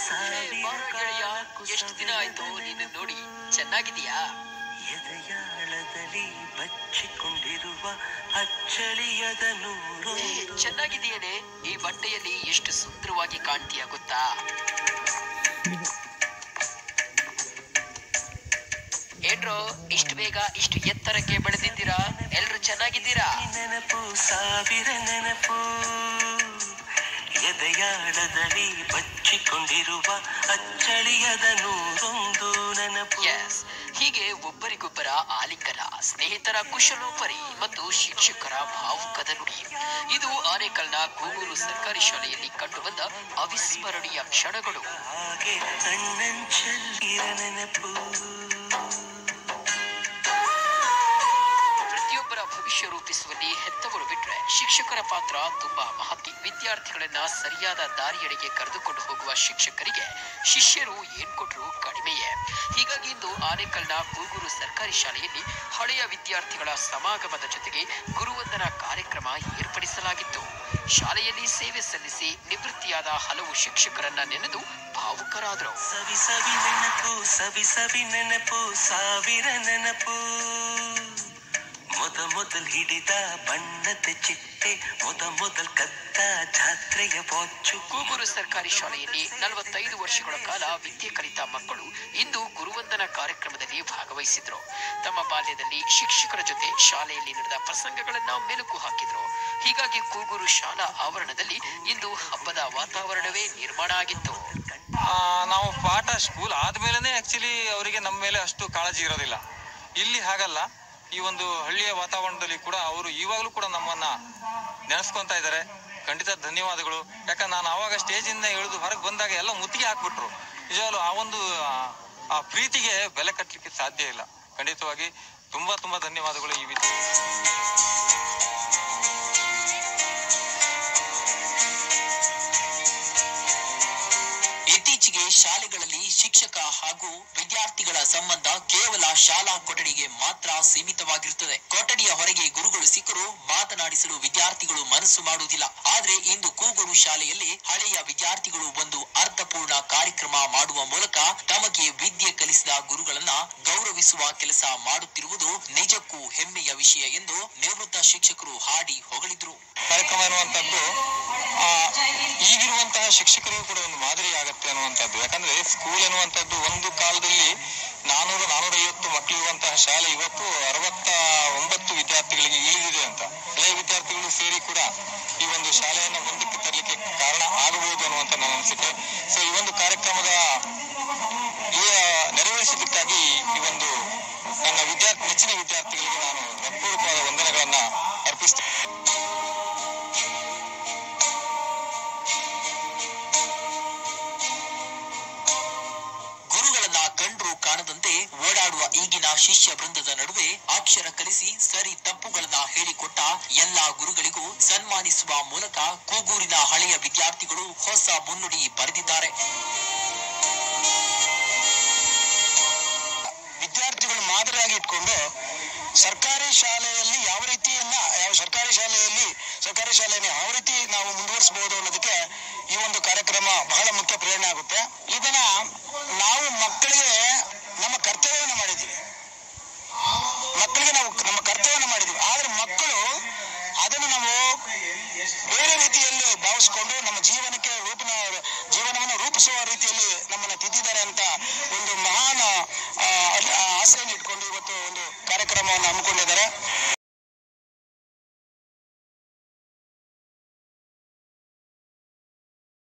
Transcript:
ಬಾರೋ ಗೆಳೆಯ ಎಷ್ಟು ದಿನ ಆಯ್ತು ನೀನು ನೋಡಿ ಚೆನ್ನಾಗಿದೀಯಾ ಎದೆಯಾಳದಲ್ಲಿ ಬಚ್ಚಿಕೊಂಡಿರುವ ಅಚ್ಚಳಿಯದ ನೂರು ಏ, ಚೆನ್ನಾಗಿದೆಯೇನೆ ಈ ಬಟ್ಟೆಯಲ್ಲಿ ಎಷ್ಟು ಸುಂದರವಾಗಿ ಕಾಣ್ತೀಯ ಗೊತ್ತಾ ಏನ್ರೋ ಇಷ್ಟು ಬೇಗ ಇಷ್ಟು ಎತ್ತರಕ್ಕೆ ಬೆಳೆದಿದ್ದೀರಾ ಎಲ್ರು ಚೆನ್ನಾಗಿದ್ದೀರಾ ನೆನಪು ಸಾವಿರ ನೆನಪು ಎದೆಯಾಳದಲ್ಲಿ ಬಚ್ಚಿಕೊಂಡಿರುವ ಅಚ್ಚಳಿಯದ ನೂರೊಂದು ನೆನಪು ಎಸ್ ಹೀಗೆ ಒಬ್ಬರಿಗೊಬ್ಬರ ಆಲಿಂಗನ ಸ್ನೇಹಿತರ ಕುಶಲೋಪರಿ ಮತ್ತು ಶಿಕ್ಷಕರ ಭಾವುಕದ ನುಡಿ ಇದು ಆನೇಕಲ್ನ ಕೂಗೂರು ಸರ್ಕಾರಿ ಶಾಲೆಯಲ್ಲಿ ಕಂಡುಬಂದ ಅವಿಸ್ಮರಣೀಯ ಕ್ಷಣಗಳು ಹಾಗೆ ಕಣ್ಣಂಚಲ್ಲಿರ ನೆನಪು ಪ್ರತಿಯೊಬ್ಬರ ಭವಿಷ್ಯ ರೂಪಿಸುವಲ್ಲಿ ಹೆತ್ತವರು ಬಿಟ್ರೆ ಶಿಕ್ಷಕರ ಪಾತ್ರ ತುಂಬಾ ಮಹತ್ವ ವಿದ್ಯಾರ್ಥಿಗಳನ್ನ ಸರಿಯಾದ ದಾರಿಯೆಡೆಗೆ ಕರೆದುಕೊಂಡು ಹೋಗುವ ಶಿಕ್ಷಕರಿಗೆ ಶಿಷ್ಯರು ಏನ್ ಕೊಟ್ರು ಕಡಿಮೆಯೇ ಹೀಗಾಗಿ ಇಂದು ಆನೇಕಲ್ನ ಕೂಗೂರು ಸರ್ಕಾರಿ ಶಾಲೆಯಲ್ಲಿ ಹಳೆಯ ವಿದ್ಯಾರ್ಥಿಗಳ ಸಮಾಗಮದ ಜೊತೆಗೆ ಗುರುವಂದನಾ ಕಾರ್ಯಕ್ರಮ ಏರ್ಪಡಿಸಲಾಗಿತ್ತು ಶಾಲೆಯಲ್ಲಿ ಸೇವೆ ಸಲ್ಲಿಸಿ ನಿವೃತ್ತಿಯಾದ ಹಲವು ಶಿಕ್ಷಕರನ್ನ ನೆನೆದು ಭಾವುಕರಾದರು ಸವಿ ಸವಿ ನೆನಪು ಸವಿ ಸವಿ ನೆನಪು ಸಾವಿರ ನೆನಪು ಮೊದ ಮೊದಲ್ ಹಿಡಿದ ಬಣ್ಣದ ಚಿಟ್ಟೆ ಮೊದ ಮೊದಲ್ ಕದ್ದ ಜಾತ್ರೆಯ ಬಾಚು ಕೂಗೂರು ಸರ್ಕಾರಿ ಶಾಲೆಯಲ್ಲಿ ನಲವತ್ತೈದು ವರ್ಷಗಳ ಕಾಲ ವಿದ್ಯೆ ಕಲಿತ ಮಕ್ಕಳು ಇಂದು ಗುರುವಂದನಾ ಕಾರ್ಯಕ್ರಮದಲ್ಲಿ ಭಾಗವಹಿಸಿದ್ರು ತಮ್ಮ ಬಾಲ್ಯದಲ್ಲಿ ಶಿಕ್ಷಕರ ಜೊತೆ ಶಾಲೆಯಲ್ಲಿ ನಡೆದ ಪ್ರಸಂಗಗಳನ್ನ ಮೆಲುಕು ಹಾಕಿದ್ರು ಹೀಗಾಗಿ ಕೂಗೂರು ಶಾಲಾ ಆವರಣದಲ್ಲಿ ಇಂದು ಹಬ್ಬದ ವಾತಾವರಣವೇ ನಿರ್ಮಾಣ ಆಗಿತ್ತು ಆ, ನಾವು ಪಾಠ ಸ್ಕೂಲ್ ಆದ್ಮೇಲೆ ಆಕ್ಚುಲಿ ಅವರಿಗೆ ನಮ್ಮ ಮೇಲೆ ಅಷ್ಟು ಕಾಳಜಿ ಇರೋದಿಲ್ಲ ಇಲ್ಲಿ ಹಾಗಲ್ಲ ಈ ಒಂದು ಹಳ್ಳಿಯ ವಾತಾವರಣದಲ್ಲಿ ಕೂಡ ಅವರು ಇವಾಗಲೂ ಕೂಡ ನಮ್ಮನ್ನ ನೆನೆಸ್ಕೊಂತ ಇದ್ದಾರೆ ಖಂಡಿತ ಧನ್ಯವಾದಗಳು ಯಾಕಂದ್ರೆ ನಾನು ಆವಾಗ ಸ್ಟೇಜಿಂದ ಇಳಿದು ಹೊರಗೆ ಬಂದಾಗ ಎಲ್ಲ ಮುತ್ತಿಗೆ ಹಾಕ್ಬಿಟ್ರು ನಿಜವಾಗ್ಲೂ ಆ ಒಂದು ಆ- ಆ ಪ್ರೀತಿಗೆ ಬೆಲೆ ಕಟ್ಟಲಿಕ್ಕೆ ಸಾಧ್ಯ ಇಲ್ಲ ಖಂಡಿತವಾಗಿ ತುಂಬಾ ತುಂಬಾ ಧನ್ಯವಾದಗಳು ಈ ವಿದ್ಯೆ ಇತ್ತೀಚೆಗೆ ಶಾಲೆಗಳಲ್ಲಿ ಶಿಕ್ಷಕ ಹಾಗೂ ವಿದ್ಯಾರ್ಥಿಗಳ ಸಂಬಂಧ ಕೇವಲ ಶಾಲಾ ಕೊಠಡಿಗೆ ಮಾತ್ರ ಸೀಮಿತವಾಗಿರುತ್ತದೆ ಕೊಠಡಿಯ ಹೊರಗೆ ಗುರುಗಳು ಸಿಕ್ಕರು ಮಾತನಾಡಿಸಲು ವಿದ್ಯಾರ್ಥಿಗಳು ಮನಸ್ಸು ಮಾಡುವುದಿಲ್ಲ ಆದ್ರೆ ಇಂದು ಕೂಗೂರು ಶಾಲೆಯಲ್ಲಿ ಹಳೆಯ ವಿದ್ಯಾರ್ಥಿಗಳು ಒಂದು ಅರ್ಥಪೂರ್ಣ ಕಾರ್ಯಕ್ರಮ ಮಾಡುವ ಮೂಲಕ ತಮಗೆ ವಿದ್ಯೆ ಕಲಿಸಿದ ಗುರುಗಳನ್ನ ಗೌರವಿಸುವ ಕೆಲಸ ಮಾಡುತ್ತಿರುವುದು ನಿಜಕ್ಕೂ ಹೆಮ್ಮೆಯ ವಿಷಯ ಎಂದು ನಿವೃತ್ತ ಶಿಕ್ಷಕರು ಹಾಡಿ ಹೊಗಳಿದ್ರು ಕಾರ್ಯಕ್ರಮ ಎನ್ನುವಂಥದ್ದು ಆ, ಈಗಿರುವಂತಹ ಶಿಕ್ಷಕರಿಗೂ ಕೂಡ ಒಂದು ಮಾದರಿ ಆಗತ್ತೆ ಅನ್ನುವಂಥದ್ದು ಯಾಕಂದ್ರೆ ಸ್ಕೂಲ್ ಎನ್ನುವಂಥದ್ದು ಒಂದು ಕಾಲದಲ್ಲಿ ನಾನೂರು ನಾನೂರೈವತ್ತು ಮಕ್ಕಳಿರುವಂತಹ ಶಾಲೆ ಇವತ್ತು ಅರವತ್ತ ಒಂಬತ್ತು ವಿದ್ಯಾರ್ಥಿಗಳಿಗೆ ಇಳಿದಿದೆ ಅಂತ ಹಳೆಯ ವಿದ್ಯಾರ್ಥಿಗಳು ಸೇರಿ ಕೂಡ ಈ ಒಂದು ಶಾಲೆಯನ್ನು ಮುಂದಕ್ಕೆ ತರಲಿಕ್ಕೆ ಕಾರಣ ಆಗಬಹುದು ಅನ್ನುವಂತ ನನ್ನ ಅನಿಸಿಕೆ ಸೊ ಈ ಒಂದು ಕಾರ್ಯಕ್ರಮದ ಈ ಆ, ನೆರವೇರಿಸಿದ್ದಕ್ಕಾಗಿ ಈ ಒಂದು ನನ್ನ ವಿದ್ಯಾರ್ಥಿ ನೆಚ್ಚಿನ ವಿದ್ಯಾರ್ಥಿಗಳಿಗೆ ನಾನು ಹೃತ್ಪೂರ್ವಕವಾದ ವಂದನೆಗಳನ್ನ ಅರ್ಪಿಸ್ತೇನೆ ಗುರುಗಳನ್ನ ಕಂಡ್ರು ಕಾಣದಂತೆ ಓಡಾಡುವ ಈಗಿನ ಶಿಷ್ಯ ವೃಂದದ ನಡುವೆ ಅಕ್ಷರ ಕಲಿಸಿ ಸರಿ ತಪ್ಪುಗಳನ್ನ ಹೇಳಿಕೊಟ್ಟ ಎಲ್ಲಾ ಗುರುಗಳಿಗೂ ಸನ್ಮಾನಿಸುವ ಮೂಲಕ ಕೂಗೂರಿನ ಹಳೆಯ ವಿದ್ಯಾರ್ಥಿಗಳು ಹೊಸ ಮುನ್ನುಡಿ ಬರೆದಿದ್ದಾರೆ ವಿದ್ಯಾರ್ಥಿಗಳು ಮಾದರಿಯಾಗಿ ಇಟ್ಕೊಂಡು ಸರ್ಕಾರಿ ಶಾಲೆಯಲ್ಲಿ ಯಾವ ರೀತಿಯನ್ನ ಯಾವ ಸರ್ಕಾರಿ ಶಾಲೆಯಲ್ಲಿ ಸರ್ಕಾರಿ ಶಾಲೆಯನ್ನು ಯಾವ ರೀತಿ ನಾವು ಮುಂದುವರಿಸಬಹುದು ಅನ್ನೋದಕ್ಕೆ ಈ ಒಂದು ಕಾರ್ಯಕ್ರಮ ಬಹಳ ಮುಖ್ಯ ಪ್ರೇರಣೆ ಆಗುತ್ತೆ ಇದನ್ನ ನಾವು ಮಕ್ಕಳಿಗೆ ನಮ್ಮ ಕರ್ತವ್ಯವನ್ನು ಮಾಡಿದ್ದೀವಿ ಮಕ್ಕಳಿಗೆ ನಾವು ನಮ್ಮ ಕರ್ತವ್ಯವನ್ನು ಮಾಡಿದ್ದೀವಿ ಆದ್ರೆ ಮಕ್ಕಳು ಅದನ್ನು ನಾವು ಬೇರೆ ರೀತಿಯಲ್ಲಿ ಭಾವಿಸ್ಕೊಂಡು ನಮ್ಮ ಜೀವನಕ್ಕೆ ರೂಪನ ಜೀವನವನ್ನು ರೂಪಿಸುವ ರೀತಿಯಲ್ಲಿ ನಮ್ಮನ್ನ ತಿದ್ದಿದ್ದಾರೆ ಅಂತ ಒಂದು ಮಹಾನ್ ಆ, ಆ, ಆಸೆಯನ್ನು ಇಟ್ಕೊಂಡು ಇವತ್ತು ಒಂದು ಕಾರ್ಯಕ್ರಮವನ್ನು ಹಮ್ಮಿಕೊಂಡಿದ್ದಾರೆ